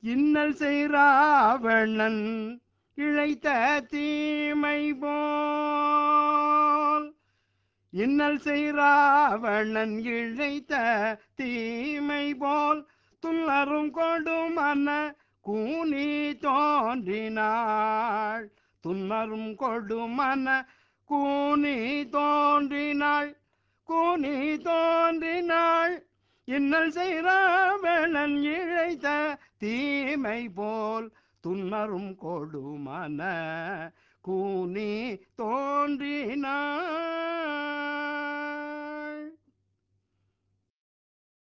இன்னல் செய்ராவணன் இழைத்த தீமை போல் இன்னல் செய்ராவணன் இழைத்த தீமை போல் துள்ளரும் கொடுமன கூனி தோன்றினாள் துன்னரும் கொடுமன கூனி தோன்றினாள் கூனி தோன்றினாள் இன்னல் செய்ராவணன் இழைத்த தீமை போல் துன்னரும் கொடுமன கூனி தோன்றினாள்